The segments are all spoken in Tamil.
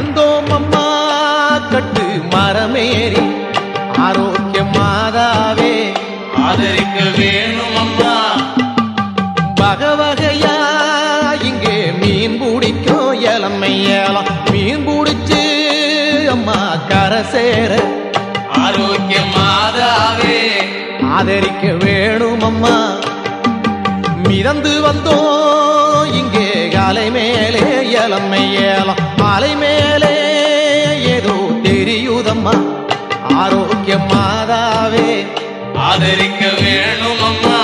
வந்தோம் அம்மா கட்டு மரமேறி ஆரோக்கிய மாதாவே ஆதரிக்க வேணும் அம்மா வகவகையா இங்கே மீன் பிடிக்கும் இளமை ஏலம் மீன் பிடிச்சு அம்மா கரை சேர ஆரோக்கிய மாதாவே ஆதரிக்க வேணும் அம்மா மிதந்து வந்தோம் இங்கே அலை மேலே இளமை ஏலம் அலை மேலே ஏதோ தெரியுதம்மா ஆரோக்கிய மாதாவே ஆதரிக்க வேணும் அம்மா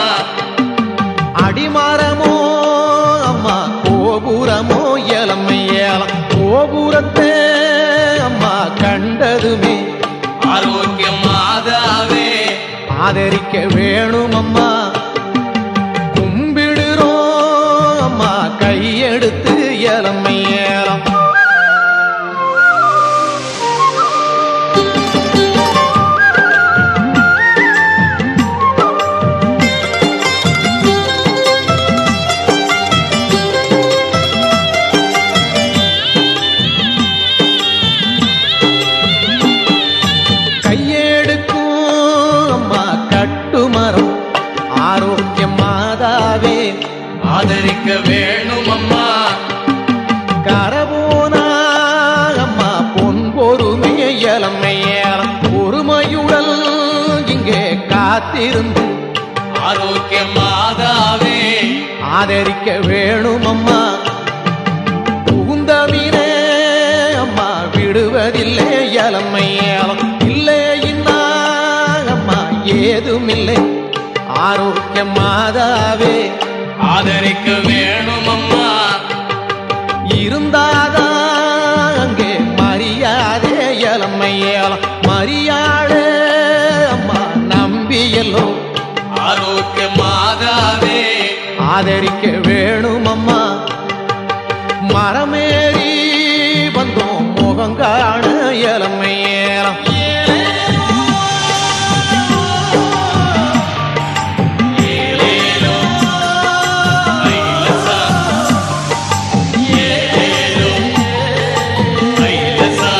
அடிமரமோ அம்மா கோபுரமோ இளமை ஏலம் கோபுரத்தை அம்மா கண்டதுமே ஆரோக்கிய மாதாவே ஆதரிக்க வேணும் அம்மா கும்பிடுறோம் அம்மா கையெடுத்து இளமை ஏலம் கையெடுக்கும் அம்மா கட்டுமரம் ஆரோக்கிய மாதாவே ஆதரிக்க வேணும் அம்மா கரபோனா அம்மா பொன் பொறுமை இளமை ஏலம் பொறுமையுடல் இங்கே காத்திருந்து ஆரோக்கிய மாதாவே ஆதரிக்க வேணும் அம்மா புகுந்தவினே அம்மா விடுவதில்லை இளமை ஏலம் இல்லை இன்னா அம்மா ஏதுமில்லை ஆரோக்கிய மாதாவே ஆதரிக்க வேணும் அம்மா இருந்தாதான் அங்கே மரியாதை இளமை ஏலம் மரியாதை அம்மா நம்பியல்லோ ஆரோக்கிய மாதாவே ஆதரிக்க வேணும் அம்மா மரமேறி வந்தோம் முகங்காண இளமை ஏலம் ஏலேலோ ஐலசா ஏலேலோ ஐலசா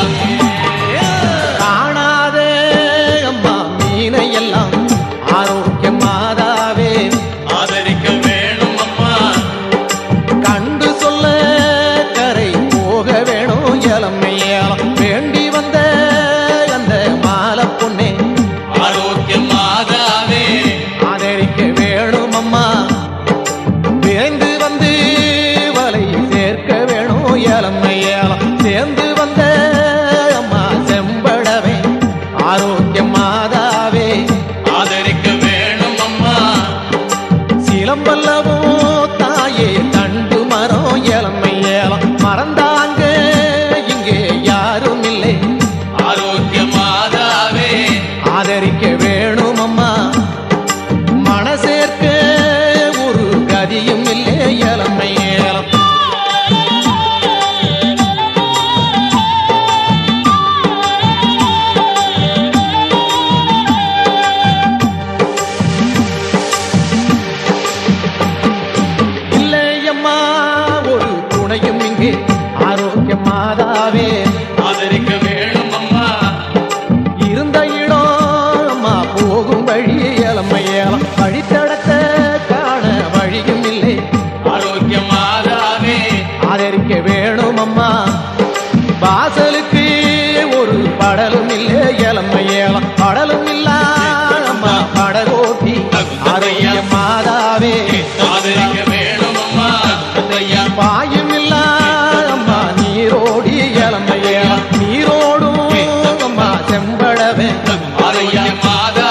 காணாதே அம்மா மீனை எல்லாம் ஆரோக்கிய மாதாவே ஆதரிக்க வேணும் அம்மா கண்டு சொல்ல கரை போக வேணும் இளமை ஏலம் வேண்டி வந்த அந்த மாலை பொண்ணே ஆரோக்கிய மாதாவே ஆதரிக்க வேணும் அம்மா விரைந்து வந்து வலை சேர்க்க வேணும் இளமை ஏலம் சேர்ந்து வந்த அம்மா செம்படவே ஆரோக்கிய மாதாவே ஆதரிக்க வேணும் அம்மா சிலம்பல்லவோ தாயே தண்டு மரம் இளமை ஏலம் மறந்தாங்க இங்கே யாரும் இல்லை ஆரோக்கிய மாதாவே ஆதரிக்க வேணும் அம்மா மனசேர்க்க ஒரு கதியும் இல்லை இளமை ஏலம் இல்லையம்மா ஒரு துணையும் இங்கே ஆரோக்கிய மாதாவே ஆதரிக்க வேணும் அம்மா இருந்த இடம் அம்மா போகும் வழி இளமை ஏலம் வழித்தடத்தை காண வழியும் இல்லை ஆரோக்கிய மாதாவே ஆதரிக்க வேணும் அம்மா வாசலுக்கு ஒரு படலும் இல்லை இளமை ஏலம் படலும் இல்ல அம்மா படகோட்டி ஆரோக்கிய மாதாவே ஆதரிக்க வேணும் அம்மா ஐயா பாயும் இல்ல அம்மா நீரோடி இளமை ஏலம் நீரோடும் அம்மா செம்படவே ஆரோக்கிய மாதாவே